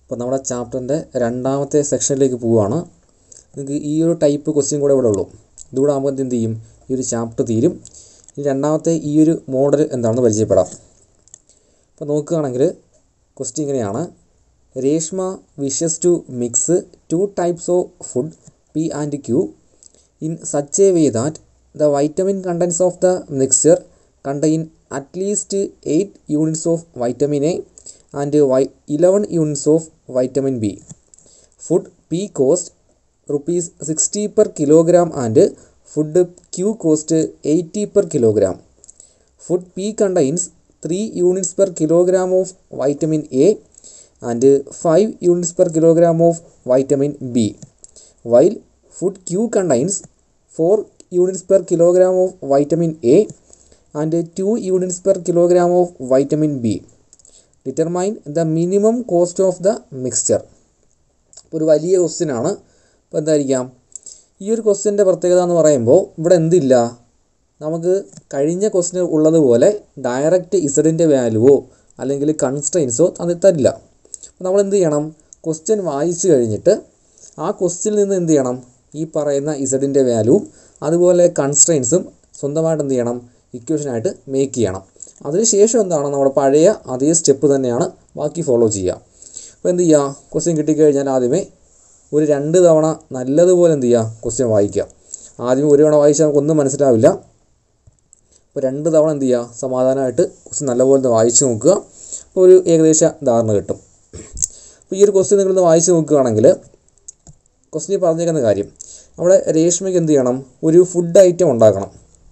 അപ്പോൾ നമ്മുടെ ചാപ്റ്ററിൻ്റെ രണ്ടാമത്തെ സെക്ഷനിലേക്ക് പോവുകയാണ് നിങ്ങൾക്ക് ഈ ഒരു ടൈപ്പ് ക്വസ്റ്റ്യൻ കൂടെ ഇവിടെ ഉള്ളൂ ഇതുകൂടെ ആകുമ്പോൾ എന്ത് ചെയ്യും ഈ ഒരു ചാപ്റ്റർ തീരും ഇനി രണ്ടാമത്തെ ഈ ഒരു മോഡൽ എന്താണെന്ന് പരിചയപ്പെടാം അപ്പോൾ നോക്കുകയാണെങ്കിൽ ക്വസ്റ്റ്യൻ ഇങ്ങനെയാണ് Reshma wishes to mix two types of food P and Q in such a way that the vitamin contents of the mixture contain at least eight units of vitamin A and Y eleven units of vitamin B food P cost rupees sixty per kilogram and food Q cost eighty per kilogram food P contains three units per kilogram of vitamin A and five units per kilogram of vitamin B while food Q contains four units per kilogram of vitamin A and two units per kilogram of vitamin B determine the minimum cost of the mixture ഒരു വലിയ question ആണ് അപ്പോൾ എന്തായിരിക്കാം ഈ ഒരു ക്വസ്റ്റ്യൻ്റെ പ്രത്യേകത എന്ന് പറയുമ്പോൾ ഇവിടെ എന്തില്ല നമുക്ക് കഴിഞ്ഞ ക്വസ്റ്റ്യൻ ഉള്ളതുപോലെ ഡയറക്റ്റ് ഇസഡിൻ്റെ വാല്യൂവോ അല്ലെങ്കിൽ കൺസ്ട്രെയിൻസോ അത് തരില്ല അപ്പോൾ നമ്മൾ എന്ത് ചെയ്യണം ക്വസ്റ്റ്യൻ വായിച്ചു കഴിഞ്ഞിട്ട് ആ ക്വസ്റ്റ്യനിൽ നിന്ന് എന്ത് ചെയ്യണം ഈ പറയുന്ന ഇസഡിൻ്റെ വാല്യൂവും അതുപോലെ കൺസ്ട്രെയിൻസും സ്വന്തമായിട്ട് എന്ത് ചെയ്യണം ഇക്വേഷനായിട്ട് മേക്ക് ചെയ്യണം അതിനുശേഷം എന്താണ് നമ്മുടെ പഴയ അതേ സ്റ്റെപ്പ് തന്നെയാണ് ബാക്കി ഫോളോ ചെയ്യുക അപ്പോൾ എന്ത് ചെയ്യുക ക്വസ്റ്റ്യൻ കിട്ടിക്കഴിഞ്ഞാൽ ആദ്യമേ ഒരു രണ്ട് തവണ നല്ലതുപോലെ എന്ത് ചെയ്യുക ക്വസ്റ്റ്യൻ വായിക്കുക ആദ്യമേ ഒരു തവണ വായിച്ചാൽ നമുക്കൊന്നും മനസ്സിലാവില്ല അപ്പോൾ രണ്ട് തവണ എന്ത് ചെയ്യുക സമാധാനമായിട്ട് ക്വസ്റ്റ്യൻ നല്ലപോലെ ഒന്ന് വായിച്ച് നോക്കുക അപ്പോൾ ഒരു ഏകദേശ ധാരണ കിട്ടും അപ്പോൾ ഈ ഒരു ക്വസ്റ്റ്യൻ നിങ്ങളൊന്ന് വായിച്ച് നോക്കുകയാണെങ്കിൽ ക്വസ്റ്റ്യൻ പറഞ്ഞേക്കുന്ന കാര്യം അവിടെ രേഷ്മയ്ക്ക് എന്ത് ചെയ്യണം ഒരു ഫുഡ് ഐറ്റം ഉണ്ടാക്കണം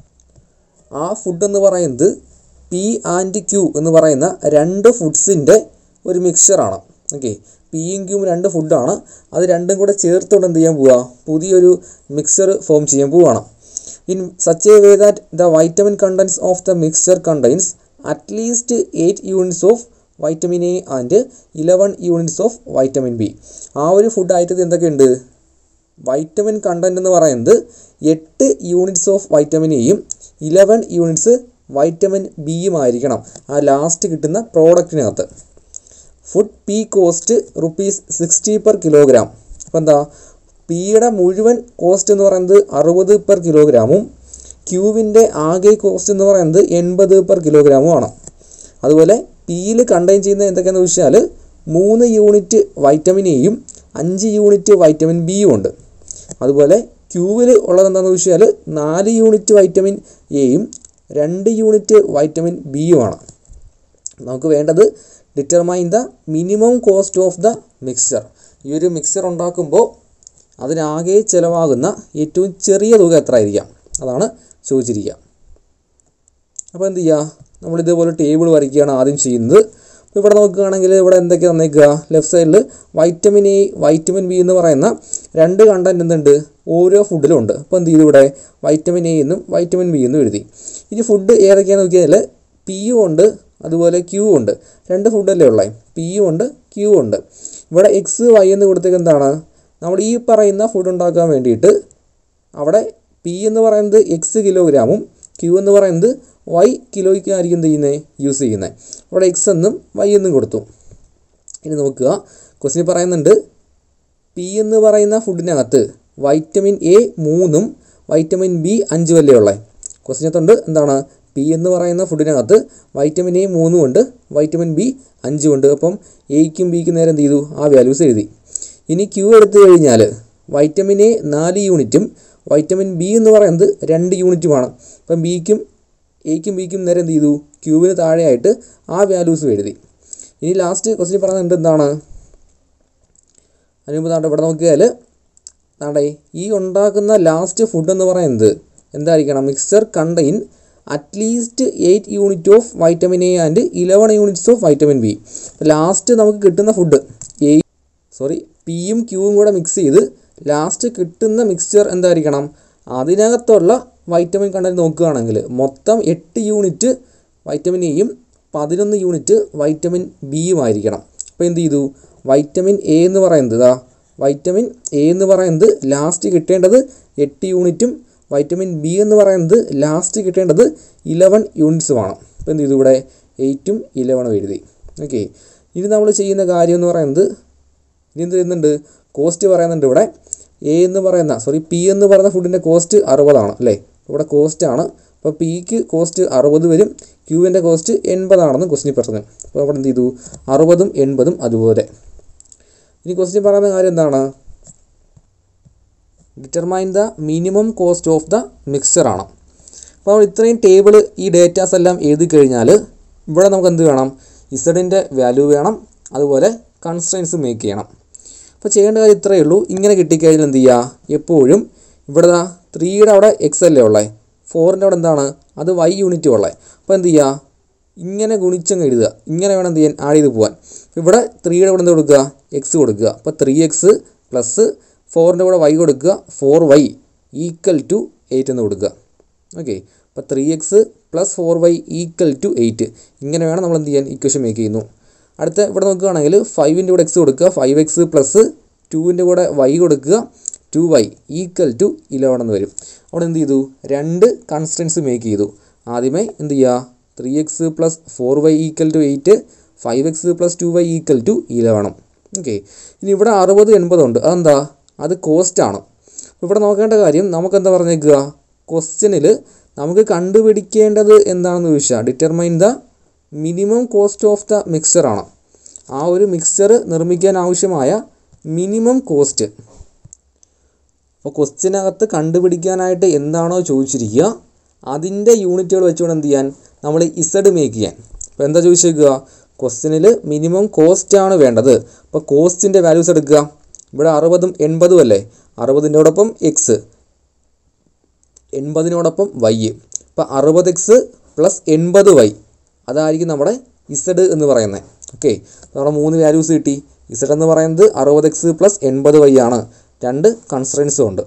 ആ ഫുഡ് എന്ന് പറയുന്നത് പി ആൻഡ് ക്യൂ എന്ന് പറയുന്ന രണ്ട് ഫുഡ്സിൻ്റെ ഒരു മിക്സ്ചറാണ് ഓക്കെ പിയും ക്യൂവും രണ്ട് ഫുഡാണ് അത് രണ്ടും കൂടെ ചേർത്തുകൊണ്ട് എന്ത് ചെയ്യാൻ പോവുക പുതിയൊരു മിക്സർ ഫോം ചെയ്യാൻ പോവുകയാണ് in such a way that the vitamin contents of the mixture contains at least eight units of vitamin A and eleven units of vitamin B ആ ഒരു ഫുഡ് ഐറ്റത്തിൽ എന്തൊക്കെയുണ്ട് വൈറ്റമിൻ കണ്ടൻറ്റ് എന്ന് പറയുന്നത് എട്ട് യൂണിറ്റ്സ് ഓഫ് വൈറ്റമിൻ എയും eleven units vitamin ബിയും ആയിരിക്കണം ആ ലാസ്റ്റ് കിട്ടുന്ന പ്രോഡക്റ്റിനകത്ത് food P cost rupees sixty per kilogram അപ്പോൾ എന്താ പിയുടെ മുഴുവൻ കോസ്റ്റ് എന്ന് പറയുന്നത് അറുപത് പെർ കിലോഗ്രാമും ക്യൂവിൻ്റെ ആകെ കോസ്റ്റ് എന്ന് പറയുന്നത് എൺപത് പെർ കിലോഗ്രാമും ആണ് അതുപോലെ പിയിൽ കണ്ടെയ്ൻ ചെയ്യുന്ന എന്തൊക്കെയാണെന്ന് വെച്ചാൽ മൂന്ന് യൂണിറ്റ് വൈറ്റമിൻ എയും അഞ്ച് യൂണിറ്റ് വൈറ്റമിൻ ബിയും ഉണ്ട് അതുപോലെ ക്യൂവിൽ ഉള്ളത് എന്താണെന്ന് വെച്ചാൽ നാല് യൂണിറ്റ് വൈറ്റമിൻ എയും രണ്ട് യൂണിറ്റ് വൈറ്റമിൻ ബിയുമാണ് നമുക്ക് വേണ്ടത് determine the minimum cost of the mixture ഈ ഒരു മിക്സ്ചർ ഉണ്ടാക്കുമ്പോൾ അതിനാകെ ചിലവാകുന്ന ഏറ്റവും ചെറിയ തുക എത്ര ആയിരിക്കാം അതാണ് ചോദിച്ചിരിക്കുക അപ്പോൾ എന്ത് ചെയ്യുക നമ്മൾ ഇതേപോലെ ടേബിൾ വരയ്ക്കുകയാണ് ആദ്യം ചെയ്യുന്നത് അപ്പോൾ ഇവിടെ നോക്കുകയാണെങ്കിൽ ഇവിടെ എന്തൊക്കെ തന്നേക്കുക ലെഫ്റ്റ് സൈഡിൽ വൈറ്റമിൻ എ വൈറ്റമിൻ ബി എന്ന് പറയുന്ന രണ്ട് കണ്ടൻറ്റ് എന്തുണ്ട് ഓരോ ഫുഡിലും ഉണ്ട് അപ്പോൾ എന്ത് ചെയ്തു ഇവിടെ വൈറ്റമിൻ എ എന്നും വൈറ്റമിൻ ബി എന്നും എഴുതി ഇനി ഫുഡ് ഏതൊക്കെയാണെന്ന് നോക്കിയാൽ പിയും ഉണ്ട് അതുപോലെ ക്യൂ ഉണ്ട് രണ്ട് ഫുഡല്ലേ ഉള്ളത് പിയും ഉണ്ട് ക്യൂ ഉണ്ട് ഇവിടെ എക്സ് വൈ എന്ന് കൊടുത്തേക്ക് എന്താണ് നമ്മൾ ഈ പറയുന്ന ഫുഡ് ഉണ്ടാക്കാൻ വേണ്ടിയിട്ട് അവിടെ പി എന്ന് പറയുന്നത് എക്സ് കിലോഗ്രാമും ക്യൂ എന്ന് പറയുന്നത് വൈ കിലോയ്ക്കായിരിക്കും എന്ത് ചെയ്യുന്നത് യൂസ് ചെയ്യുന്നത് അവിടെ എക്സ് എന്നും വൈ എന്നും കൊടുത്തു ഇനി നോക്കുക ക്വസ്റ്റ്യൻ പറയുന്നുണ്ട് പി എന്ന് പറയുന്ന ഫുഡിനകത്ത് വൈറ്റമിൻ എ മൂന്നും വൈറ്റമിൻ ബി അഞ്ചും അല്ലേ ഉള്ളത് ക്വസ്റ്റ്യനകത്തുണ്ട് എന്താണ് പി എന്ന് പറയുന്ന ഫുഡിനകത്ത് വൈറ്റമിൻ എ മൂന്നും ഉണ്ട് വൈറ്റമിൻ ബി അഞ്ചും ഉണ്ട് അപ്പം എയ്ക്കും ബിക്കും നേരെ എന്ത് ചെയ്തു ആ വാല്യൂസ് എഴുതി ഇനി ക്യൂ എടുത്തു കഴിഞ്ഞാൽ വൈറ്റമിൻ എ നാല് യൂണിറ്റും വൈറ്റമിൻ ബി എന്ന് പറയുന്നത് രണ്ട് യൂണിറ്റുമാണ് അപ്പം ബിക്കും എയ്ക്കും ബിക്കും നേരെ എന്ത് ചെയ്തു ക്യൂവിന് താഴെയായിട്ട് ആ വാല്യൂസും എഴുതി ഇനി ലാസ്റ്റ് ക്വസ്റ്റ്യൻ പറയുന്നത് എന്താണ് അതിനുമ്പോൾ താണ്ട ഇവിടെ നോക്കിയാൽ താണ്ടേ ഈ ഉണ്ടാക്കുന്ന ലാസ്റ്റ് ഫുഡ് എന്ന് പറയുന്നത് എന്തായിരിക്കണം mixer contain at least eight unit of vitamin A and eleven units of vitamin B last നമുക്ക് കിട്ടുന്ന ഫുഡ് എ സോറി പിയും ക്യൂവും കൂടെ മിക്സ് ചെയ്ത് ലാസ്റ്റ് കിട്ടുന്ന മിക്സ്ചർ എന്തായിരിക്കണം അതിനകത്തുള്ള വൈറ്റമിൻ കണ്ടന്റ് നോക്കുകയാണെങ്കിൽ മൊത്തം എട്ട് യൂണിറ്റ് വൈറ്റമിൻ എയും പതിനൊന്ന് യൂണിറ്റ് വൈറ്റമിൻ ബിയും ആയിരിക്കണം അപ്പോൾ എന്ത് ചെയ്തു വൈറ്റമിൻ എ എന്ന് പറയുന്നത് ഇതാ വൈറ്റമിൻ എ എന്ന് പറയുന്നത് ലാസ്റ്റ് കിട്ടേണ്ടത് എട്ട് യൂണിറ്റും വൈറ്റമിൻ ബി എന്ന് പറയുന്നത് ലാസ്റ്റ് കിട്ടേണ്ടത് ഇലവൻ യൂണിറ്റ്സുമാണ് അപ്പോൾ എന്ത് ചെയ്തു ഇവിടെ എയ്റ്റും ഇലവനും എഴുതി ഓക്കെ ഇനി നമ്മൾ ചെയ്യുന്ന കാര്യം എന്ന് പറയുന്നത് ഇനി എന്ത് ചെയ്യുന്നുണ്ട് കോസ്റ്റ് പറയുന്നുണ്ട് ഇവിടെ എ എന്ന് പറയുന്ന സോറി പി എന്ന് പറയുന്ന ഫുഡിൻ്റെ കോസ്റ്റ് അറുപതാണ് അല്ലേ ഇവിടെ കോസ്റ്റ് ആണ് അപ്പോൾ പിക്ക് കോസ്റ്റ് അറുപത് വരും ക്യൂവിൻ്റെ കോസ്റ്റ് എൺപതാണെന്ന് ക്വസ്റ്റിനിൽ പറഞ്ഞു അപ്പോൾ അവിടെ എന്ത് ചെയ്തു അറുപതും എൺപതും അതുപോലെ ഇനി ക്വസ്റ്റ്യൻ പറയുന്ന കാര്യം എന്താണ് determine the minimum cost of the mixer ആണ് അപ്പോൾ നമ്മൾ ഇത്രയും ടേബിൾ ഈ ഡേറ്റാസ് എല്ലാം എഴുതി കഴിഞ്ഞാൽ ഇവിടെ നമുക്ക് എന്ത് വേണം ഇസഡിൻ്റെ വാല്യൂ വേണം അതുപോലെ കൺസ്ട്രൈൻസ് മേക്ക് ചെയ്യണം അപ്പോൾ ചെയ്യേണ്ട കാര്യം ഇത്രയേ ഉള്ളൂ ഇങ്ങനെ കിട്ടിക്കഴിഞ്ഞാൽ എന്ത് ചെയ്യുക എപ്പോഴും ഇവിടെ ദാ ത്രീയുടെ അവിടെ എക്സ് അല്ലേ ഉള്ളത് ഫോറിൻ്റെ അവിടെ എന്താണ് അത് വൈ യൂണിറ്റ് ഉള്ളത് അപ്പോൾ എന്ത് ചെയ്യുക ഇങ്ങനെ ഗുണിച്ചങ്ങ് എഴുതുക ഇങ്ങനെ വേണം എന്ത് ചെയ്യാൻ ആഡ് ചെയ്ത് പോകാൻ ഇവിടെ ത്രീയുടെ കൂടെ എന്ത് കൊടുക്കുക എക്സ് കൊടുക്കുക അപ്പോൾ ത്രീ എക്സ് പ്ലസ് ഫോറിൻ്റെ കൂടെ വൈ കൊടുക്കുക four Y equal to eight എന്ന് കൊടുക്കുക ഓക്കെ അപ്പോൾ three X plus four Y equal to eight ഇങ്ങനെ വേണം നമ്മൾ എന്ത് ചെയ്യാൻ ഇക്വേഷൻ മേക്ക് ചെയ്യുന്നു അടുത്ത ഇവിടെ നോക്കുകയാണെങ്കിൽ ഫൈവിൻ്റെ കൂടെ എക്സ് കൊടുക്കുക ഫൈവ് എക്സ് പ്ലസ് ടുവിൻ്റെ കൂടെ വൈ കൊടുക്കുക two Y equal to eleven എന്ന് വരും അവിടെ എന്ത് ചെയ്തു രണ്ട് കൺസ്റ്റൻസ് മേക്ക് ചെയ്തു ആദ്യമേ എന്ത് ചെയ്യുക three X plus four Y equal to eight five X plus two Y equal to ഇലവണം ഓക്കെ ഇനി ഇവിടെ അറുപത് എൺപതുണ്ട് അതെന്താ അത് കോസ്റ്റാണ് ഇവിടെ നോക്കേണ്ട കാര്യം നമുക്കെന്താ പറഞ്ഞേക്കുക ക്വസ്റ്റ്യനിൽ നമുക്ക് കണ്ടുപിടിക്കേണ്ടത് എന്താണെന്ന് ചോദിച്ചാൽ determine the minimum cost of the mixer ആണ് ആ ഒരു മിക്സർ നിർമ്മിക്കാൻ ആവശ്യമായ മിനിമം കോസ്റ്റ് അപ്പോൾ ക്വസ്റ്റ്യനകത്ത് കണ്ടുപിടിക്കാനായിട്ട് എന്താണോ ചോദിച്ചിരിക്കുക അതിൻ്റെ യൂണിറ്റുകൾ വെച്ചുകൊണ്ട് എന്ത് ചെയ്യാൻ നമ്മൾ ഇസഡ് മേക്ക് ചെയ്യാൻ അപ്പോൾ എന്താ ചോദിച്ചേക്കുക ക്വസ്റ്റ്യനിൽ മിനിമം കോസ്റ്റ് ആണ് വേണ്ടത് അപ്പോൾ കോസ്റ്റിൻ്റെ വാല്യൂസ് എടുക്കുക ഇവിടെ അറുപതും എൺപതും അല്ലേ അറുപതിനോടൊപ്പം എക്സ് എൺപതിനോടൊപ്പം വൈ അപ്പോൾ അറുപത് എക്സ് പ്ലസ് എൺപത് വൈ അതായിരിക്കും നമ്മുടെ ഇസഡ് എന്ന് പറയുന്നത് ഓക്കെ നമ്മുടെ മൂന്ന് വാല്യൂസ് കിട്ടി ഇസഡ് എന്ന് പറയുന്നത് അറുപത് എക്സ് പ്ലസ് എൺപത് വൈ ആണ് രണ്ട് കൺസ്ട്രൻസും ഉണ്ട്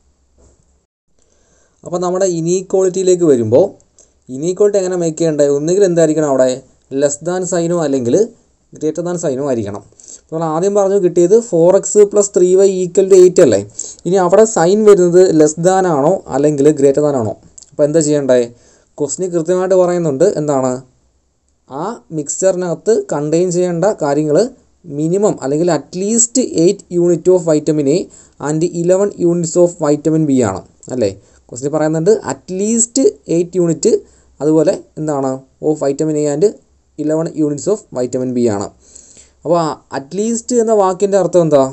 അപ്പോൾ നമ്മുടെ ഇനീക്വാളിറ്റിയിലേക്ക് വരുമ്പോൾ ഇനീക്വാളിറ്റി എങ്ങനെ മേക്ക് ചെയ്യേണ്ടത് ഒന്നുകിൽ എന്തായിരിക്കണം അവിടെ ലെസ് ദാൻ സൈനോ അല്ലെങ്കിൽ ഗ്രേറ്റർ ദാൻ സൈനോ ആയിരിക്കണം നമ്മൾ ആദ്യം പറഞ്ഞു കിട്ടിയത് four X plus three Y equal to eight അല്ലേ ഇനി അവിടെ സൈൻ വരുന്നത് ലെസ് ദാൻ ആണോ അല്ലെങ്കിൽ ഗ്രേറ്റർ ദാൻ ആണോ അപ്പോൾ എന്താ ചെയ്യേണ്ടത് ക്വസ്റ്റിന് കൃത്യമായിട്ട് പറയുന്നുണ്ട് എന്താണ് ആ മിക്സ്ചറിനകത്ത് കണ്ടെയ്ൻ ചെയ്യേണ്ട കാര്യങ്ങൾ മിനിമം അല്ലെങ്കിൽ at least eight unit of vitamin A and eleven units of vitamin B ആണ് അല്ലേ ക്വസ്റ്റിന് പറയുന്നുണ്ട് അറ്റ്ലീസ്റ്റ് എയ്റ്റ് യൂണിറ്റ് അതുപോലെ എന്താണ് of vitamin A and eleven units of vitamin B ആണ് അപ്പോൾ അറ്റ്ലീസ്റ്റ് എന്ന വാക്കിൻ്റെ അർത്ഥം എന്താ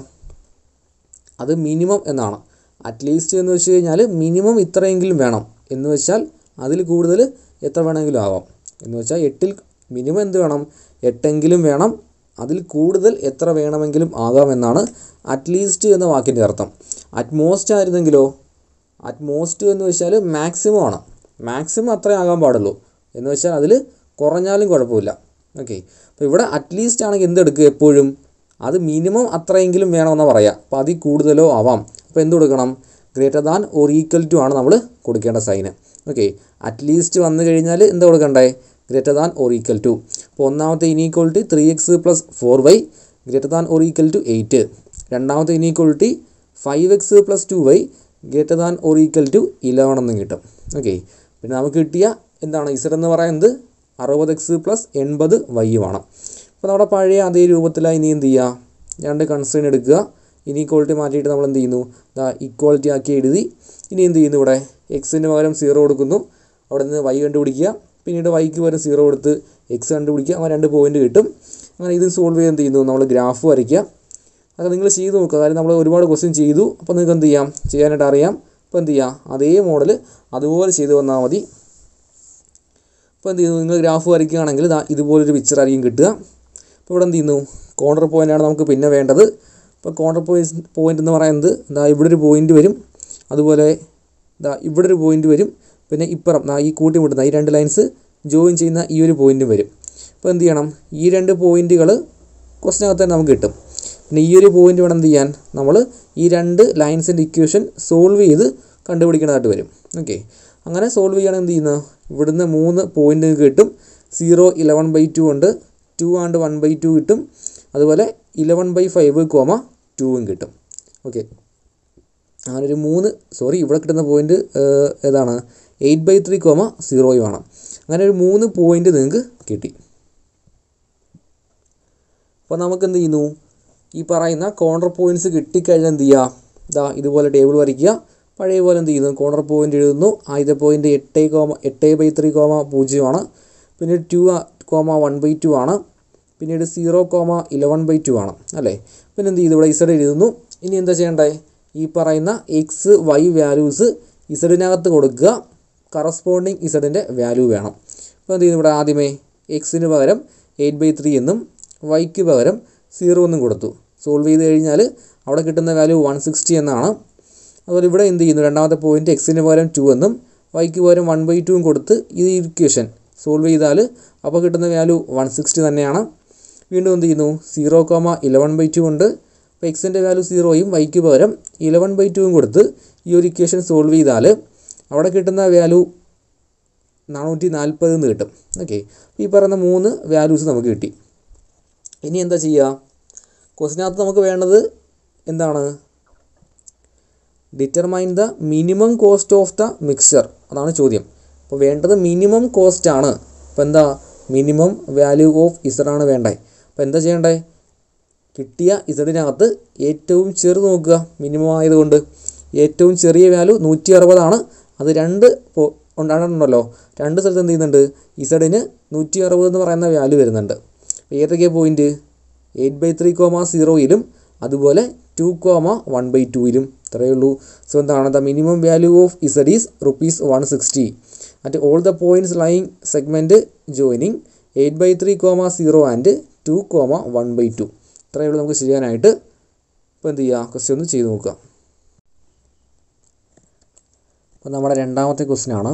അത് മിനിമം എന്നാണ് അറ്റ്ലീസ്റ്റ് എന്ന് വെച്ച് കഴിഞ്ഞാൽ മിനിമം ഇത്രയെങ്കിലും വേണം എന്ന് വെച്ചാൽ അതിൽ കൂടുതൽ എത്ര വേണമെങ്കിലും ആവാം എന്ന് വെച്ചാൽ എട്ടിൽ മിനിമം എന്ത് വേണം എട്ടെങ്കിലും വേണം അതിൽ കൂടുതൽ എത്ര വേണമെങ്കിലും ആകാമെന്നാണ് അറ്റ്ലീസ്റ്റ് എന്ന വാക്കിൻ്റെ അർത്ഥം അറ്റ്മോസ്റ്റ് ആയിരുന്നെങ്കിലോ അറ്റ്മോസ്റ്റ് എന്ന് വെച്ചാൽ മാക്സിമം ആണ് മാക്സിമം അത്രേ ആകാൻ പാടുള്ളൂ എന്ന് വെച്ചാൽ അതിൽ കുറഞ്ഞാലും കുഴപ്പമില്ല ഓക്കെ അപ്പോൾ ഇവിടെ അറ്റ്ലീസ്റ്റ് ആണെങ്കിൽ എന്തെടുക്കുക എപ്പോഴും അത് മിനിമം അത്രയെങ്കിലും വേണമെന്നാണ് പറയുക അപ്പോൾ അതിൽ കൂടുതലോ ആവാം അപ്പോൾ എന്ത് കൊടുക്കണം greater than or equal to ആണ് നമ്മൾ കൊടുക്കേണ്ട സൈന് ഓക്കെ അറ്റ്ലീസ്റ്റ് വന്നു കഴിഞ്ഞാൽ എന്താ കൊടുക്കണ്ടേ greater than or equal to അപ്പോൾ ഒന്നാമത്തെ inequality three X plus four Y greater than or equal to eight രണ്ടാമത്തെ inequality five X plus two Y greater than or equal to eleven എന്നും കിട്ടും okay പിന്നെ നമുക്ക് കിട്ടിയ എന്താണ് ഇസഡ് എന്ന് പറയുന്നത് അറുപത് എക്സ് പ്ലസ് എൺപത് വൈയുമാണ് അപ്പോൾ നമ്മുടെ പഴയ അതേ രൂപത്തിലായി ഇനി എന്ത് ചെയ്യുക രണ്ട് കൺസ്ട്രെയിൻ എടുക്കുക ഇനീക്വാളിറ്റി മാറ്റിയിട്ട് നമ്മൾ എന്ത് ചെയ്യുന്നു ദാ ഇക്വാളിറ്റി ആക്കി എഴുതി ഇനി എന്ത് ചെയ്യുന്നു ഇവിടെ എക്സിന് പകരം സീറോ കൊടുക്കുന്നു അവിടെ നിന്ന് വൈ കണ്ടുപിടിക്കുക പിന്നീട് വൈക്ക് പകരം സീറോ കൊടുത്ത് എക്സ് കണ്ടുപിടിക്കുക അങ്ങനെ രണ്ട് പോയിന്റ് കിട്ടും അങ്ങനെ ഇത് സോൾവ് ചെയ്യാൻ എന്ത് ചെയ്യുന്നു നമ്മൾ ഗ്രാഫ് വരയ്ക്കുക അതൊക്കെ നിങ്ങൾ ചെയ്ത് നോക്കുക കാര്യം നമ്മൾ ഒരുപാട് ക്വസ്റ്റ്യൻ ചെയ്തു അപ്പോൾ നിങ്ങൾക്ക് എന്ത് ചെയ്യാം ചെയ്യാനായിട്ട് അറിയാം അപ്പോൾ എന്ത് ചെയ്യാം അതേ മോഡൽ അതുപോലെ ചെയ്ത് വന്നാൽ മതി അപ്പോൾ എന്ത് ചെയ്യുന്നു നിങ്ങൾ ഗ്രാഫ് വരയ്ക്കുകയാണെങ്കിൽ ദാ ഇതുപോലൊരു പിക്ചർ ആയിരിക്കും കിട്ടുക അപ്പോൾ ഇവിടെ എന്ത് ചെയ്യുന്നു കോർണർ പോയിൻ്റാണ് നമുക്ക് പിന്നെ വേണ്ടത് ഇപ്പോൾ കോർണർ പോയിന്റ് പോയിന്റ് എന്ന് പറയുന്നത് ദാ ഇവിടെ ഒരു പോയിന്റ് വരും അതുപോലെ ദാ ഇവിടെ ഒരു പോയിന്റ് വരും പിന്നെ ഇപ്പുറം ദാ ഈ കൂട്ടി മുട്ടുന്ന ഈ രണ്ട് ലൈൻസ് ജോയിൻ ചെയ്യുന്ന ഈ ഒരു പോയിന്റും വരും അപ്പോൾ എന്ത് ചെയ്യണം ഈ രണ്ട് പോയിന്റുകൾ ക്വസ്റ്റിനകത്ത് തന്നെ നമുക്ക് കിട്ടും പിന്നെ ഈ ഒരു പോയിന്റ് വേണം എന്ത് ചെയ്യാൻ നമ്മൾ ഈ രണ്ട് ലൈൻസിൻ്റെ ഇക്വേഷൻ സോൾവ് ചെയ്ത് കണ്ടുപിടിക്കേണ്ടതായിട്ട് വരും ഓക്കെ അങ്ങനെ സോൾവ് ചെയ്യണം എന്ത് ചെയ്യുന്നത് ഇവിടുന്ന് മൂന്ന് പോയിന്റ് നിങ്ങൾക്ക് കിട്ടും സീറോ ഇലവൻ ബൈ ടു ഉണ്ട് two and one by two കിട്ടും അതുപോലെ ഇലവൻ ബൈ ഫൈവ് കോമ ടൂവും കിട്ടും ഓക്കെ അങ്ങനെ ഒരു മൂന്ന് സോറി ഇവിടെ കിട്ടുന്ന പോയിന്റ് ഏതാണ് എയ്റ്റ് ബൈ ത്രീ കോമ സീറോയും ആണ് അങ്ങനെ ഒരു മൂന്ന് പോയിന്റ് നിങ്ങൾക്ക് കിട്ടി അപ്പോൾ നമുക്ക് എന്ത് ചെയ്യുന്നു ഈ പറയുന്ന കോർണർ പോയിൻറ്റ്സ് കിട്ടിക്കഴിഞ്ഞാൽ എന്ത് ചെയ്യുക ഇതാ ഇതുപോലെ ടേബിൾ വരയ്ക്കുക പഴയ പോലെ എന്ത് ചെയ്യുന്നു കോർണർ പോയിൻ്റ് എഴുതുന്നു ആദ്യത്തെ പോയിൻ്റ് എട്ട് കോമ എട്ട് ബൈ ത്രീ കോമ പൂജ്യമാണ് പിന്നീട് two comma one by two ആണ് പിന്നീട് zero comma eleven by two ആണ് അല്ലേ പിന്നെ എന്ത് ചെയ്തു ഇവിടെ ഇസഡ് എഴുതുന്നു ഇനി എന്താ ചെയ്യേണ്ടത് ഈ പറയുന്ന എക്സ് വൈ വാല്യൂസ് ഇസഡിനകത്ത് കൊടുക്കുക കറസ്പോണ്ടിങ് ഇസഡിൻ്റെ വാല്യൂ വേണം അപ്പോൾ എന്ത് ചെയ്യുന്നു ഇവിടെ ആദ്യമേ എക്സിന് പകരം എയ്റ്റ് ബൈ ത്രീ എന്നും വൈക്ക് പകരം സീറോ എന്നും കൊടുത്തു സോൾവ് ചെയ്ത് കഴിഞ്ഞാൽ അവിടെ കിട്ടുന്ന വാല്യൂ വൺ സിക്സ്റ്റി എന്നാണ് അതുപോലെ ഇവിടെ എന്ത് ചെയ്യുന്നു രണ്ടാമത്തെ പോയിൻറ്റ് എക്സിന് പകരം ടു എന്നും വൈക്ക് പകരം വൺ ബൈ ടുവും കൊടുത്ത് ഈ ഇക്വേഷൻ സോൾവ് ചെയ്താൽ അപ്പോൾ കിട്ടുന്ന വാല്യൂ വൺ സിക്സ്റ്റി തന്നെയാണ് വീണ്ടും എന്ത് ചെയ്യുന്നു zero comma eleven by two ഉണ്ട് അപ്പോൾ എക്സിൻ്റെ വാല്യൂ സീറോയും വൈക്ക് പകരം ഇലവൻ ബൈ ടുവും കൊടുത്ത് ഈ ഒരു ഇക്വേഷൻ സോൾവ് ചെയ്താൽ അവിടെ കിട്ടുന്ന വാല്യൂ നാനൂറ്റി നാൽപ്പത് എന്ന് കിട്ടും ഓക്കെ ഈ പറയുന്ന മൂന്ന് വാല്യൂസ് നമുക്ക് കിട്ടി ഇനി എന്താ ചെയ്യുക ക്വസ്റ്റിനകത്ത് നമുക്ക് വേണ്ടത് എന്താണ് determine the minimum cost of the mixture അതാണ് ചോദ്യം അപ്പോൾ വേണ്ടത് മിനിമം കോസ്റ്റ് ആണ് അപ്പോൾ എന്താ മിനിമം വാല്യൂ ഓഫ് ഇസഡാണ് വേണ്ടത് അപ്പോൾ എന്താ ചെയ്യേണ്ടത് കിട്ടിയ ഇസഡിനകത്ത് ഏറ്റവും ചെറു നോക്കുക മിനിമം ആയതുകൊണ്ട് ഏറ്റവും ചെറിയ വാല്യൂ നൂറ്റി അറുപതാണ് അത് രണ്ട് ഉണ്ടാകുന്നുണ്ടല്ലോ രണ്ട് സ്ഥലത്ത് എന്ത് ചെയ്യുന്നുണ്ട് ഇസഡിന് നൂറ്റി അറുപത് എന്ന് പറയുന്ന വാല്യൂ വരുന്നുണ്ട് ഏതൊക്കെ point eight by three comma സീറോയിലും അതുപോലെ ടു കോമ വൺ ബൈ ടുവിലും ഇത്രയേ ഉള്ളൂ സോ എന്താണ് the minimum value of Z is rupees one sixty at all the points lying segment joining eight by three comma zero and two comma one by two ഇത്രയേ ഉള്ളൂ നമുക്ക് ചെയ്യാനായിട്ട് ഇപ്പോൾ എന്ത് ചെയ്യുക ക്വസ്റ്റ്യൻ ഒന്ന് ചെയ്ത് നോക്കുക അപ്പോൾ നമ്മുടെ രണ്ടാമത്തെ ക്വസ്റ്റ്യൻ ആണ്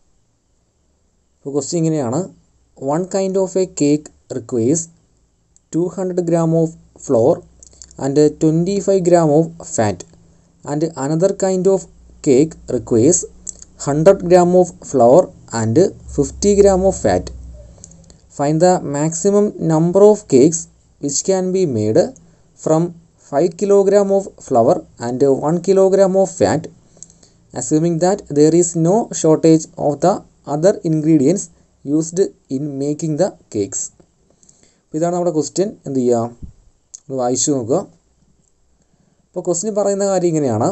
അപ്പോൾ ക്വസ്റ്റ്യൻ ഇങ്ങനെയാണ് one kind of a cake requires two hundred gram of flour and twenty five gram of fat and another kind of cake requires hundred gram of flour and fifty gram of fat find the maximum number of cakes which can be made from five kilogram of flour and one kilogram of fat assuming that there is no shortage of the other ingredients used in making the cakes ഇതാണ് നമ്മുടെ question എന്ത് ചെയ്യുക ഒന്ന് വായിച്ചു നോക്കുക അപ്പോൾ question പറയുന്ന കാര്യം ഇങ്ങനെയാണ്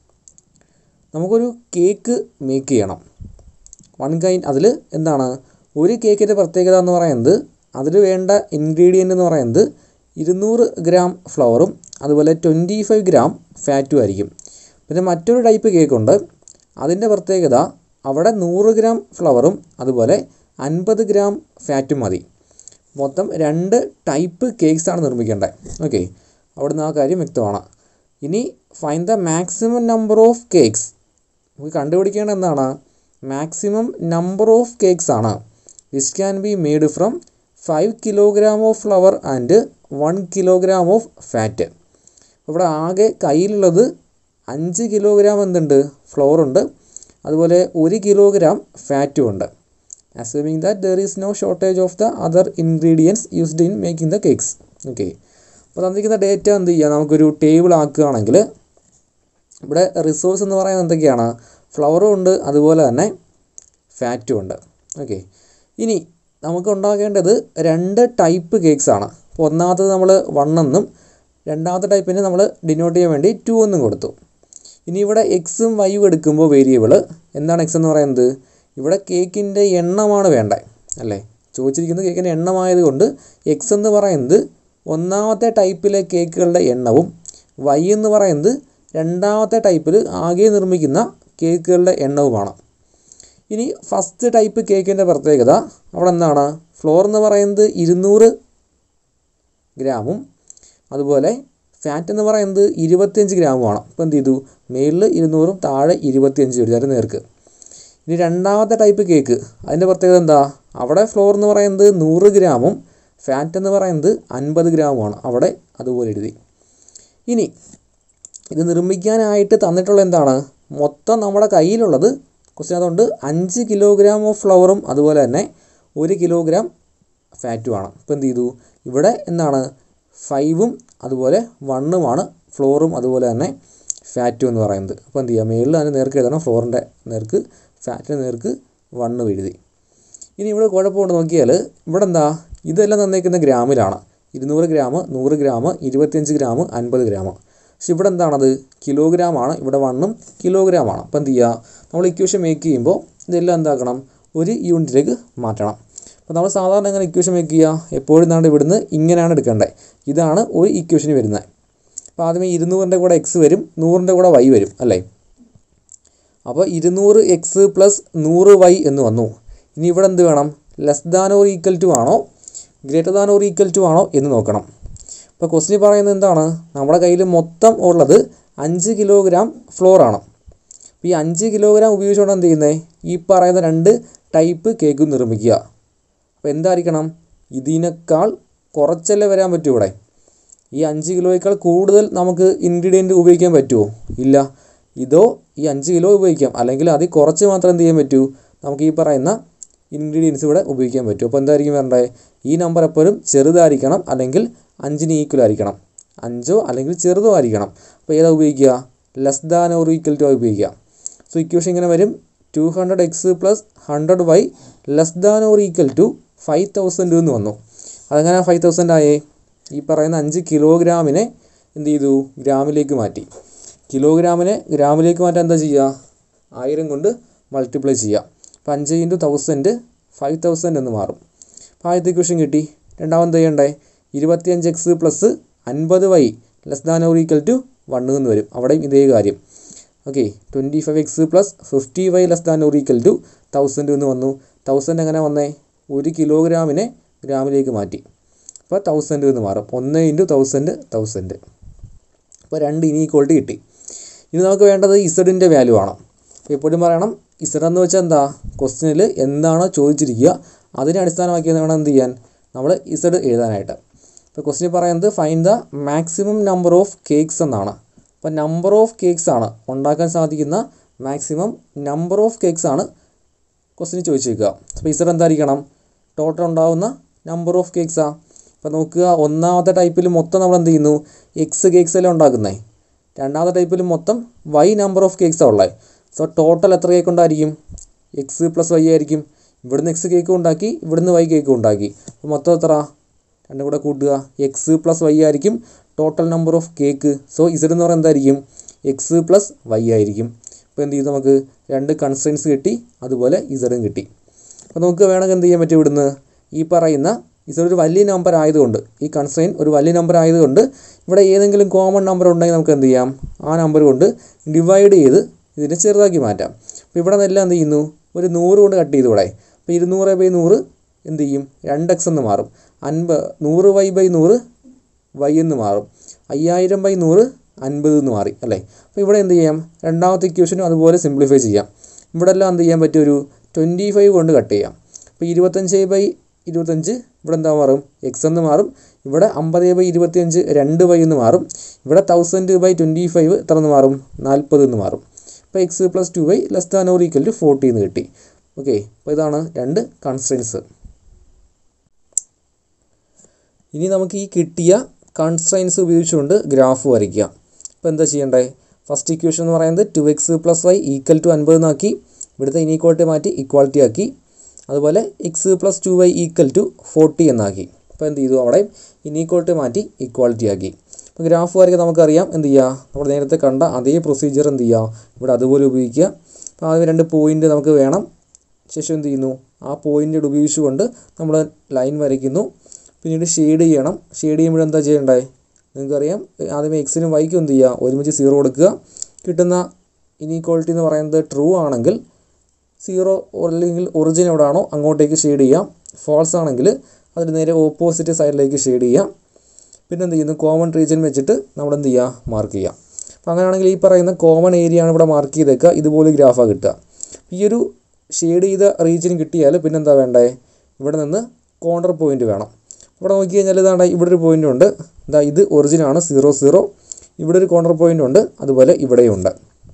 നമുക്കൊരു കേക്ക് മേക്ക് ചെയ്യണം വൺ കൈൻഡ് അതിൽ എന്താണ് ഒരു കേക്കിൻ്റെ പ്രത്യേകത എന്ന് പറയുന്നത് അതിൽ വേണ്ട ഇൻഗ്രീഡിയൻ്റ് എന്ന് പറയുന്നത് ഇരുന്നൂറ് ഗ്രാം ഫ്ലവറും അതുപോലെ ട്വൻറ്റി ഫൈവ് ഗ്രാം ഫാറ്റും ആയിരിക്കും പിന്നെ മറ്റൊരു ടൈപ്പ് കേക്കുണ്ട് അതിൻ്റെ പ്രത്യേകത അവിടെ നൂറ് ഗ്രാം ഫ്ലവറും അതുപോലെ അൻപത് ഗ്രാം ഫാറ്റും മതി മൊത്തം രണ്ട് ടൈപ്പ് കേക്ക്സാണ് നിർമ്മിക്കേണ്ടത് ഓക്കെ അവിടുന്ന് ആ കാര്യം വ്യക്തമാണ് ഇനി find the maximum number of cakes നമുക്ക് കണ്ടുപിടിക്കേണ്ട എന്താണ് മാക്സിമം നമ്പർ ഓഫ് കേക്ക്സ് ആണ് which can be made from five kilogram of flour and one kilogram of fat ഇവിടെ ആകെ കയ്യിലുള്ളത് അഞ്ച് കിലോഗ്രാം എന്തുണ്ട് ഫ്ലവർ ഉണ്ട് അതുപോലെ ഒരു കിലോഗ്രാം ഫാറ്റും ഉണ്ട് assuming that there is no shortage of the other ingredients used in making the cakes okay അപ്പോൾ തന്നിരിക്കുന്ന ഡേറ്റ എന്ത് ചെയ്യുക നമുക്കൊരു ടേബിൾ ആക്കുകയാണെങ്കിൽ ഇവിടെ റിസോഴ്സ് എന്ന് പറയുന്നത് എന്തൊക്കെയാണ് ഫ്ലവറും ഉണ്ട് അതുപോലെ തന്നെ ഫാറ്റും ഉണ്ട് ഓക്കെ ഇനി നമുക്ക് ഉണ്ടാക്കേണ്ടത് രണ്ട് ടൈപ്പ് കേക്ക്സ് ആണ് അപ്പോൾ ഒന്നാമത്തത് നമ്മൾ വൺ എന്നും രണ്ടാമത്തെ ടൈപ്പിന് നമ്മൾ ഡിനോട്ട് ചെയ്യാൻ വേണ്ടി ടു എന്നും കൊടുത്തു ഇനി ഇവിടെ എക്സും വൈയും എടുക്കുമ്പോൾ വേരിയബിൾ എന്താണ് എക്സ് എന്ന് പറയുന്നത് ഇവിടെ കേക്കിൻ്റെ എണ്ണമാണ് വേണ്ടത് അല്ലേ ചോദിച്ചിരിക്കുന്നത് കേക്കിൻ്റെ എണ്ണമായതുകൊണ്ട് എക്സ് എന്ന് പറയുന്നത് ഒന്നാമത്തെ ടൈപ്പിലെ കേക്കുകളുടെ എണ്ണവും വൈ എന്ന് പറയുന്നത് രണ്ടാമത്തെ ടൈപ്പിൽ ആകെ നിർമ്മിക്കുന്ന കേക്കുകളുടെ എണ്ണവുമാണ് ഇനി ഫസ്റ്റ് ടൈപ്പ് കേക്കിൻ്റെ പ്രത്യേകത അവിടെ എന്താണ് ഫ്ലോർ എന്ന് പറയുന്നത് ഇരുന്നൂറ് ഗ്രാമും അതുപോലെ ഫാറ്റ് എന്ന് പറയുന്നത് ഇരുപത്തിയഞ്ച് ഗ്രാമുമാണ് അപ്പോൾ എന്ത് ചെയ്തു മേളിൽ ഇരുന്നൂറും താഴെ ഇരുപത്തിയഞ്ച് എഴുതി നേർക്ക് ഇനി രണ്ടാമത്തെ ടൈപ്പ് കേക്ക് അതിൻ്റെ പ്രത്യേകത എന്താ അവിടെ ഫ്ലോർ എന്ന് പറയുന്നത് നൂറ് ഗ്രാമും ഫാറ്റ് എന്ന് പറയുന്നത് അൻപത് ഗ്രാമുമാണ് അവിടെ അതുപോലെ എഴുതി ഇനി ഇത് നിർമ്മിക്കാനായിട്ട് തന്നിട്ടുള്ള എന്താണ് മൊത്തം നമ്മുടെ കയ്യിലുള്ളത് ക്വസ്റ്റ്യൻ അതുകൊണ്ട് അഞ്ച് കിലോഗ്രാം ഓഫ് ഫ്ലവറും അതുപോലെ തന്നെ ഒരു കിലോഗ്രാം ഫാറ്റുമാണ് ഇപ്പോൾ എന്ത് ചെയ്തു ഇവിടെ എന്താണ് ഫൈവും അതുപോലെ വണ്ണുമാണ് ഫ്ലോറും അതുപോലെ തന്നെ ഫാറ്റും എന്ന് പറയുന്നത് അപ്പോൾ എന്ത് ചെയ്യുക മേളിൽ അതിന് നേർക്ക് എഴുതണം ഫ്ലോറിൻ്റെ നേർക്ക് ഫാറ്റിന് നേർക്ക് വണ്ണ് എഴുതി ഇനി ഇവിടെ കുഴപ്പമുണ്ട് നോക്കിയാൽ ഇവിടെ എന്താ ഇതെല്ലാം തന്നേക്കുന്ന ഗ്രാമിലാണ് ഇരുന്നൂറ് ഗ്രാം നൂറ് ഗ്രാം ഇരുപത്തിയഞ്ച് ഗ്രാം അൻപത് ഗ്രാം പക്ഷെ ഇവിടെ എന്താണത് കിലോഗ്രാം ആണ് ഇവിടെ വണ്ണും കിലോഗ്രാം ആണ് അപ്പോൾ എന്ത് ചെയ്യുക നമ്മൾ ഇക്വേഷൻ മേക്ക് ചെയ്യുമ്പോൾ ഇതെല്ലാം എന്താക്കണം ഒരു യൂണിറ്റിലേക്ക് മാറ്റണം അപ്പോൾ നമ്മൾ സാധാരണ എങ്ങനെ ഇക്വേഷൻ മേക്ക് ചെയ്യുക എപ്പോഴും നമ്മുടെ ഇവിടുന്ന് ഇങ്ങനെയാണ് എടുക്കേണ്ടത് ഇതാണ് ഒരു ഇക്വേഷന് വരുന്നത് അപ്പോൾ ആദ്യമേ ഇരുന്നൂറിൻ്റെ കൂടെ എക്സ് വരും നൂറിൻ്റെ കൂടെ വൈ വരും അല്ലേ അപ്പോൾ ഇരുന്നൂറ് എക്സ് പ്ലസ് നൂറ് വൈ എന്ന് വന്നു ഇനി ഇവിടെ എന്ത് വേണം less than or equal to ആണോ greater than or equal to ആണോ എന്ന് നോക്കണം ഇപ്പോൾ ക്വസ്റ്റിന് പറയുന്നത് എന്താണ് നമ്മുടെ കയ്യിൽ മൊത്തം ഉള്ളത് അഞ്ച് കിലോഗ്രാം ഫ്ലോർ ആണ് അപ്പോൾ ഈ അഞ്ച് കിലോഗ്രാം ഉപയോഗിച്ചുകൊണ്ട് എന്ത് ചെയ്യുന്നത് ഈ പറയുന്ന രണ്ട് ടൈപ്പ് കേക്ക് നിർമ്മിക്കുക അപ്പോൾ എന്തായിരിക്കണം ഇതിനേക്കാൾ കുറച്ചല്ലേ വരാൻ പറ്റൂ ഇവിടെ ഈ അഞ്ച് കിലോയേക്കാൾ കൂടുതൽ നമുക്ക് ഇൻഗ്രീഡിയൻറ്റ് ഉപയോഗിക്കാൻ പറ്റുമോ ഇല്ല ഇതോ ഈ അഞ്ച് കിലോ ഉപയോഗിക്കാം അല്ലെങ്കിൽ അതിൽ കുറച്ച് മാത്രം എന്ത് ചെയ്യാൻ പറ്റൂ നമുക്ക് ഈ പറയുന്ന ഇൻഗ്രീഡിയൻസ് ഇവിടെ ഉപയോഗിക്കാൻ പറ്റും അപ്പോൾ എന്തായിരിക്കും വരേണ്ടത് ഈ നമ്പർ എപ്പോഴും ചെറുതായിരിക്കണം അല്ലെങ്കിൽ അഞ്ചിന് ഈക്വൽ ആയിരിക്കണം അഞ്ചോ അല്ലെങ്കിൽ ചെറുതോ ആയിരിക്കണം അപ്പോൾ ഏതാ ഉപയോഗിക്കുക less than or equal to ഉപയോഗിക്കുക സോ ഇക്വേഷൻ ഇങ്ങനെ വരും two hundred x plus hundred y less than or equal to five thousand എന്ന് വന്നു അതെങ്ങനെ ഫൈവ് തൗസൻഡ് ആയേ ഈ പറയുന്ന അഞ്ച് കിലോഗ്രാമിനെ എന്ത് ചെയ്തു ഗ്രാമിലേക്ക് മാറ്റി കിലോഗ്രാമിനെ ഗ്രാമിലേക്ക് മാറ്റാൻ എന്താ ചെയ്യുക ആയിരം കൊണ്ട് മൾട്ടിപ്ലൈ ചെയ്യുക അപ്പോൾ അഞ്ച് ഇൻറ്റു തൗസൻഡ് ഫൈവ് തൗസൻഡ് എന്ന് മാറും അപ്പോൾ ആദ്യത്തെ ഇക്വേഷൻ കിട്ടി രണ്ടാമത് ചെയ്യണ്ടേ ഇരുപത്തിയഞ്ച് എക്സ് പ്ലസ് അൻപത് y less than or equal to one എന്ന് വരും അവിടെയും ഇതേ കാര്യം okay twenty five X plus fifty y less than or equal to thousand എന്ന് വന്നു തൗസൻഡ് എങ്ങനെ വന്നേ ഒരു കിലോഗ്രാമിനെ ഗ്രാമിലേക്ക് മാറ്റി അപ്പോൾ തൗസൻഡ് എന്ന് മാറും ഒന്ന് ഇൻറ്റു തൗസൻഡ് തൗസൻഡ് അപ്പോൾ രണ്ട് ഇനീക്വാളിറ്റി കിട്ടി ഇനി നമുക്ക് വേണ്ടത് ഇസഡിൻ്റെ വാല്യൂ ആണ് അപ്പോൾ എപ്പോഴും പറയണം ഇസഡ് എന്ന് വെച്ചാൽ എന്താ ക്വസ്റ്റ്യനിൽ എന്താണോ ചോദിച്ചിരിക്കുക അതിനെ അടിസ്ഥാനമാക്കി വേണം എന്ത് ചെയ്യാൻ നമ്മൾ ഇസഡ് എഴുതാനായിട്ട് ഇപ്പോൾ ക്വസ്റ്റ്യൻ പറയുന്നത് find the maximum number of cakes എന്നാണ് അപ്പോൾ നമ്പർ ഓഫ് കേക്ക്സ് ആണ് ഉണ്ടാക്കാൻ സാധിക്കുന്ന മാക്സിമം നമ്പർ ഓഫ് കേക്ക്സ് ആണ് ക്വസ്റ്റിന് ചോദിച്ചേക്കുക അപ്പോൾ ഇസഡ് എന്തായിരിക്കണം ടോട്ടൽ ഉണ്ടാകുന്ന നമ്പർ ഓഫ് കേക്ക്സാ അപ്പോൾ നോക്കുക ഒന്നാമത്തെ ടൈപ്പിൽ മൊത്തം നമ്മൾ എന്ത് ചെയ്യുന്നു എക്സ് കേക്ക്സ് അല്ലേ ഉണ്ടാക്കുന്നത് രണ്ടാമത്തെ ടൈപ്പിൽ മൊത്തം വൈ നമ്പർ ഓഫ് കേക്ക്സാണ് ഉള്ളത് സോ ടോട്ടൽ എത്ര കേക്ക് ഉണ്ടായിരിക്കും എക്സ് പ്ലസ് വൈ ആയിരിക്കും ഇവിടുന്ന് എക്സ് കേക്ക് ഉണ്ടാക്കി ഇവിടുന്ന് വൈ കേക്ക് ഉണ്ടാക്കി അപ്പോൾ മൊത്തം എത്ര രണ്ടും കൂടെ കൂട്ടുക എക്സ് പ്ലസ് വൈ ആയിരിക്കും total number of cake so z എന്ന് പറയുന്നത് എന്തായിരിക്കും എക്സ് പ്ലസ് വൈ ആയിരിക്കും അപ്പോൾ എന്ത് ചെയ്തു നമുക്ക് രണ്ട് കൺസ്ട്രൻസ് കിട്ടി അതുപോലെ ഇസഡും കിട്ടി അപ്പോൾ നമുക്ക് വേണമെങ്കിൽ എന്ത് ചെയ്യാൻ പറ്റും ഇവിടുന്ന് ഈ പറയുന്ന ഇസഡ് ഒരു വലിയ നമ്പർ ആയതുകൊണ്ട് ഈ കൺസ്ട്രെയിൻ ഒരു വലിയ നമ്പർ ആയതുകൊണ്ട് ഇവിടെ ഏതെങ്കിലും കോമൺ നമ്പർ ഉണ്ടെങ്കിൽ നമുക്ക് എന്ത് ചെയ്യാം ആ നമ്പർ കൊണ്ട് ഡിവൈഡ് ചെയ്ത് ഇതിനെ ചെറുതാക്കി മാറ്റാം അപ്പോൾ ഇവിടെ നിന്നെല്ലാം എന്ത് ചെയ്യുന്നു ഒരു നൂറ് കൊണ്ട് കട്ട് ചെയ്ത് ഇവിടെ അപ്പോൾ ഇരുന്നൂറ് ബൈ നൂറ് എന്ത് ചെയ്യും രണ്ട് എക്സ് എന്ന് മാറും അൻപത് നൂറ് വൈ ബൈ നൂറ് വൈ എന്ന് മാറും അയ്യായിരം ബൈ നൂറ് അൻപത് എന്ന് മാറി അല്ലേ അപ്പോൾ ഇവിടെ എന്ത് ചെയ്യാം രണ്ടാമത്തെ ഇക്വേഷനും അതുപോലെ സിംപ്ലിഫൈ ചെയ്യാം ഇവിടെ എല്ലാം എന്ത് ചെയ്യാൻ പറ്റും ഒരു ട്വൻറ്റി ഫൈവ് കൊണ്ട് കട്ട് ചെയ്യാം അപ്പോൾ ഇരുപത്തഞ്ച് ബൈ ഇരുപത്തഞ്ച് ഇവിടെ എന്താ മാറും എക്സ് എന്ന് മാറും ഇവിടെ അമ്പത് ബൈ ഇരുപത്തിയഞ്ച് രണ്ട് ബൈ എന്ന് മാറും ഇവിടെ തൗസൻഡ് ബൈ ട്വൻറ്റി ഫൈവ് എത്ര എന്ന് മാറും നാൽപ്പത് എന്ന് മാറും അപ്പോൾ x plus two by less than or equal to forty എന്ന് കിട്ടി ഓക്കെ അപ്പോൾ ഇതാണ് രണ്ട് കൺസ്ട്രെയിൻസ് ഇനി നമുക്ക് ഈ കിട്ടിയ കൺസ്ട്രെയിൻസ് ഉപയോഗിച്ചുകൊണ്ട് ഗ്രാഫ് വരയ്ക്കുക അപ്പോൾ എന്താ ചെയ്യേണ്ടത് ഫസ്റ്റ് ഇക്വേഷൻ എന്ന് പറയുന്നത് two x plus y equal to അൻപത് എന്നാക്കി ഇവിടുത്തെ ഇനീക്വാളിറ്റി മാറ്റി ഇക്വാളിറ്റി ആക്കി അതുപോലെ x plus two Y equal to forty എന്നാക്കി അപ്പോൾ എന്ത് ചെയ്തു അവിടെ ഇനീക്വാളിറ്റി മാറ്റി ഇക്വാളിറ്റി ആക്കി അപ്പോൾ ഗ്രാഫ് വരയ്ക്കാൻ നമുക്കറിയാം എന്ത് ചെയ്യുക നമ്മൾ നേരത്തെ കണ്ട അതേ പ്രൊസീജിയർ എന്ത് ചെയ്യുക ഇവിടെ അതുപോലെ ഉപയോഗിക്കുക അപ്പോൾ ആദ്യം രണ്ട് പോയിൻ്റ് നമുക്ക് വേണം ശേഷം എന്ത് ചെയ്യുന്നു ആ പോയിൻ്റ് ഉപയോഗിച്ചുകൊണ്ട് നമ്മൾ ലൈൻ വരയ്ക്കുന്നു പിന്നീട് ഷെയ്ഡ് ചെയ്യണം ഷെയ്ഡ് ചെയ്യുമ്പോൾ എന്താ ചെയ്യേണ്ടത് നിങ്ങൾക്കറിയാം ആദ്യമേ എക്സിനും വൈക്കും എന്ത് ചെയ്യുക ഒരുമിച്ച് സീറോ കൊടുക്കുക കിട്ടുന്ന ഇനീക്വാളിറ്റി എന്ന് പറയുന്നത് ട്രൂ ആണെങ്കിൽ സീറോ അല്ലെങ്കിൽ ഒറിജിൻ എവിടെയാണോ അങ്ങോട്ടേക്ക് ഷെയ്ഡ് ചെയ്യാം ഫോൾസ് ആണെങ്കിൽ അതിന് നേരെ ഓപ്പോസിറ്റ് സൈഡിലേക്ക് ഷെയ്ഡ് ചെയ്യാം പിന്നെ എന്ത് ചെയ്യുന്നു കോമൺ റീജിയൻ വെച്ചിട്ട് നമ്മൾ എന്ത് ചെയ്യുക മാർക്ക് ചെയ്യാം അപ്പോൾ അങ്ങനെയാണെങ്കിൽ ഈ പറയുന്ന കോമൺ ഏരിയ ആണ് ഇവിടെ മാർക്ക് ചെയ്തേക്കുക ഇതുപോലെ ഗ്രാഫാണ് കിട്ടുക ഈ ഒരു ഷെയ്ഡ് ചെയ്ത റീജിയൻ കിട്ടിയാൽ പിന്നെ എന്താ വേണ്ടേ ഇവിടെ നിന്ന് കോർണർ പോയിന്റ് വേണം ഇവിടെ നോക്കി കഴിഞ്ഞാൽ ഇതാണ് ഇവിടെ ഒരു പോയിന്റ് ഉണ്ട് ഇതാ ഇത് ഒറിജിൻ ആണ് സീറോ സീറോ ഇവിടെ ഒരു കോർണർ പോയിന്റ് ഉണ്ട് അതുപോലെ ഇവിടെയും ഉണ്ട്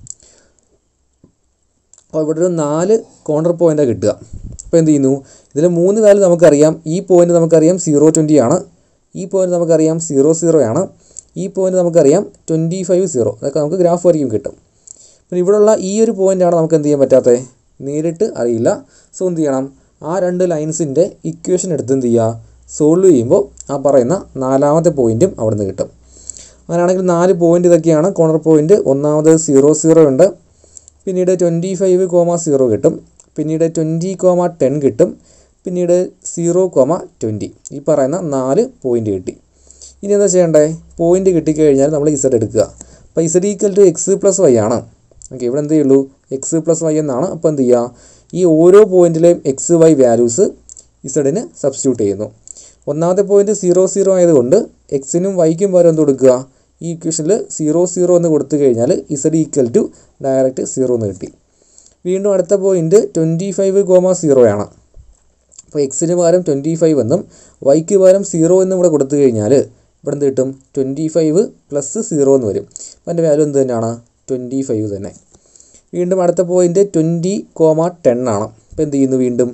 അപ്പോൾ ഇവിടെ ഒരു നാല് കോർണർ പോയിൻ്റാണ് കിട്ടുക അപ്പോൾ എന്ത് ചെയ്യുന്നു ഇതിൽ മൂന്ന് വാല്യൂ നമുക്കറിയാം ഈ പോയിന്റ് നമുക്കറിയാം സീറോ ട്വൻറ്റി ആണ് ഈ പോയിന്റ് നമുക്കറിയാം സീറോ സീറോ ആണ് ഈ പോയിന്റ് നമുക്കറിയാം ട്വൻറ്റി ഫൈവ് സീറോ അതൊക്കെ നമുക്ക് ഗ്രാഫ് വരയ്ക്കും കിട്ടും പിന്നെ ഇവിടെയുള്ള ഈ ഒരു പോയിൻ്റാണ് നമുക്ക് എന്ത് ചെയ്യാൻ പറ്റാത്തത് നേരിട്ട് അറിയില്ല സോ എന്ത് ചെയ്യണം ആ രണ്ട് ലൈൻസിൻ്റെ ഇക്വേഷൻ എടുത്ത് എന്ത് ചെയ്യുക സോൾവ് ചെയ്യുമ്പോൾ ആ പറയുന്ന നാലാമത്തെ പോയിൻറ്റും അവിടെ നിന്ന് കിട്ടും അങ്ങനെയാണെങ്കിൽ നാല് പോയിൻ്റ് ഇതൊക്കെയാണ് കോർണർ പോയിൻ്റ് ഒന്നാമത് സീറോ സീറോ ഉണ്ട് പിന്നീട് ട്വൻറ്റി ഫൈവ് കോമ സീറോ കിട്ടും പിന്നീട് ട്വൻറ്റി കോമ ടെൻ കിട്ടും പിന്നീട് സീറോ കോമ ട്വൻറ്റി ഈ പറയുന്ന നാല് പോയിൻ്റ് കിട്ടി ഇനി എന്താ ചെയ്യേണ്ടത് പോയിൻ്റ് കിട്ടിക്കഴിഞ്ഞാൽ നമ്മൾ ഇസഡ് എടുക്കുക അപ്പോൾ z equal to x plus y ആണ് ഓക്കെ ഇവിടെ എന്ത് ചെയ്യുള്ളൂ എക്സ് പ്ലസ് വൈ എന്നാണ് അപ്പോൾ എന്ത് ചെയ്യുക ഈ ഓരോ പോയിൻറ്റിലെയും എക്സ് വൈ വാല്യൂസ് ഇസഡിന് സബ്സ്റ്റിറ്റ്യൂട്ട് ചെയ്യുന്നു ഒന്നാമത്തെ പോയിന്റ് സീറോ സീറോ ആയതുകൊണ്ട് എക്സിനും വൈക്കും പകരം എന്ത് കൊടുക്കുക ഈ ഇക്വേഷനിൽ സീറോ സീറോ എന്ന് കൊടുത്തു കഴിഞ്ഞാൽ z equal to direct zero എന്ന് കിട്ടി വീണ്ടും അടുത്ത point twenty five comma zero ആണ് അപ്പോൾ എക്സിന് പകരം ട്വൻറ്റി ഫൈവ് എന്നും വൈക്ക് പകരം സീറോ എന്നും ഇവിടെ കൊടുത്തു കഴിഞ്ഞാൽ ഇവിടെ എന്ത് കിട്ടും ട്വൻറ്റി ഫൈവ് പ്ലസ് സീറോ എന്ന് വരും അപ്പോൾ അതിൻ്റെ വാല്യൂ എന്ത് തന്നെയാണ് ട്വൻറ്റി ഫൈവ് തന്നെ വീണ്ടും അടുത്ത പോയിന്റ് ട്വൻറ്റി കോമ ടെൻ ആണ് അപ്പോൾ എന്ത് ചെയ്യുന്നു വീണ്ടും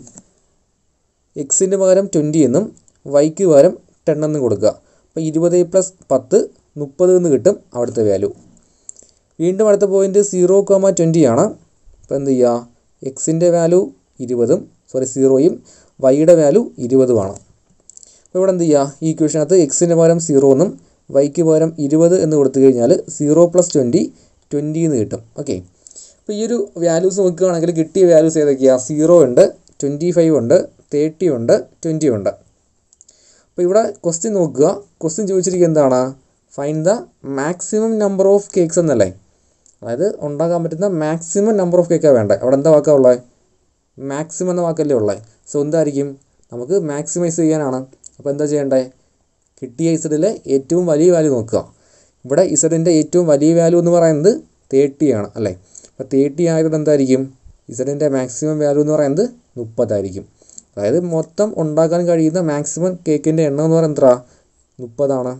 എക്സിന് പകരം ട്വൻറ്റി എന്നും വൈക്ക് പകരം ടെൻ എന്നും കൊടുക്കുക അപ്പോൾ ഇരുപത് പ്ലസ് പത്ത് മുപ്പത് എന്ന് കിട്ടും അവിടുത്തെ വാല്യൂ വീണ്ടും അടുത്ത പോയിന്റ് സീറോ കോമ ട്വൻറ്റി ആണ് അപ്പോൾ എന്ത് ചെയ്യുക എക്സിൻ്റെ വാല്യൂ ഇരുപതും സോറി സീറോയും വൈയുടെ വാല്യൂ ഇരുപതുമാണ് അപ്പോൾ ഇവിടെ എന്ത് ചെയ്യുക ഈ ഇക്വേഷനകത്ത് എക്സിന് പകരം സീറോ എന്നും വൈക്ക് പകരം ഇരുപത് എന്ന് കൊടുത്തു കഴിഞ്ഞാൽ സീറോ പ്ലസ് ട്വൻറ്റി ട്വൻറ്റി എന്ന് കിട്ടും ഓക്കെ അപ്പോൾ ഈ ഒരു വാല്യൂസ് നോക്കുകയാണെങ്കിൽ കിട്ടിയ വാല്യൂസ് ഏതൊക്കെയാണ് സീറോ ഉണ്ട് ട്വൻറ്റി ഫൈവ് ഉണ്ട് തേർട്ടി ഉണ്ട് ട്വൻറ്റി ഉണ്ട് അപ്പോൾ ഇവിടെ ക്വസ്റ്റ്യൻ നോക്കുക ക്വസ്റ്റ്യൻ ചോദിച്ചിരിക്കുന്നത് എന്താണ് find the maximum number of cakes എന്നല്ലേ അതായത് ഉണ്ടാക്കാൻ പറ്റുന്ന മാക്സിമം നമ്പർ ഓഫ് കേക്കാണ് വേണ്ടത് അവിടെ എന്താ വാക്കാ ഉള്ളത് മാക്സിമം എന്ന വാക്കല്ലേ ഉള്ളത് സോ എന്തായിരിക്കും നമുക്ക് മാക്സിമൈസ് ചെയ്യാനാണ് അപ്പോൾ എന്താ ചെയ്യേണ്ടത് കിട്ടിയ ഇസഡിലെ ഏറ്റവും വലിയ വാല്യൂ നോക്കുക ഇവിടെ ഇസഡിൻ്റെ ഏറ്റവും വലിയ വാല്യൂ എന്ന് പറയുന്നത് തേർട്ടി ആണ് അല്ലേ അപ്പോൾ തേർട്ടി ആയതുകൊണ്ട് എന്തായിരിക്കും ഇസഡിൻ്റെ മാക്സിമം വാല്യൂ എന്ന് പറയുന്നത് മുപ്പതായിരിക്കും അതായത് മൊത്തം ഉണ്ടാക്കാൻ കഴിയുന്ന മാക്സിമം കേക്കിൻ്റെ എണ്ണം എന്ന് പറയുന്നത് എത്ര മുപ്പതാണ്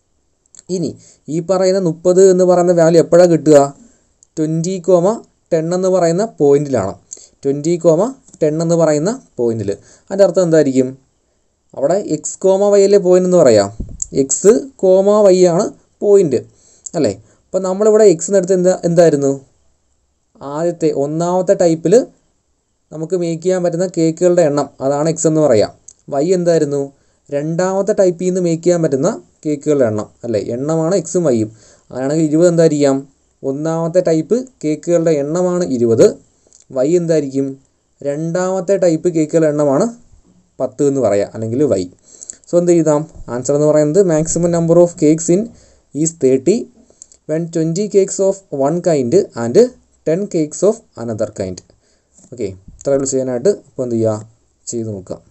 ഇനി ഈ പറയുന്ന മുപ്പത് എന്ന് പറയുന്ന വാല്യൂ എപ്പോഴാണ് കിട്ടുക ട്വൻറ്റി കോമ ടെൻ എന്ന് പറയുന്ന പോയിന്റിലാണ് ട്വൻറ്റി കോമ ടെൻ എന്ന് പറയുന്ന പോയിന്റിൽ അതിൻ്റെ അർത്ഥം എന്തായിരിക്കും അവിടെ എക്സ് കോമ വൈ അല്ലേ പോയിന്റ് എന്ന് പറയാം എക്സ് കോമ വൈ ആണ് പോയിന്റ് അല്ലേ അപ്പോൾ നമ്മളിവിടെ എക്സ് എടുത്ത് എന്താ എന്തായിരുന്നു ആദ്യത്തെ ഒന്നാമത്തെ ടൈപ്പിൽ നമുക്ക് മേക്ക് ചെയ്യാൻ പറ്റുന്ന കേക്കുകളുടെ എണ്ണം അതാണ് എക്സ് എന്ന് പറയാം വൈ എന്തായിരുന്നു രണ്ടാമത്തെ ടൈപ്പിൽ നിന്ന് മേക്ക് ചെയ്യാൻ പറ്റുന്ന കേക്കുകളുടെ എണ്ണം അല്ലേ എണ്ണമാണ് എക്സും വൈയും അങ്ങനെയാണെങ്കിൽ ഇരുപത് എന്തായിരിക്കാം ഒന്നാമത്തെ ടൈപ്പ് കേക്കുകളുടെ എണ്ണമാണ് ഇരുപത് വൈ എന്തായിരിക്കും രണ്ടാമത്തെ ടൈപ്പ് കേക്കുകളുടെ എണ്ണമാണ് പത്ത് എന്ന് പറയാം അല്ലെങ്കിൽ വൈ സോ എന്ത് ചെയ്താം ആൻസർ എന്ന് പറയുന്നത് maximum number of cakes in is thirty when twenty cakes of one kind and ten cakes of another kind okay ഇത്രയുള്ളൂ ചെയ്യാനായിട്ട് ഇപ്പോൾ എന്ത് ചെയ്യുക ചെയ്ത് നോക്കുക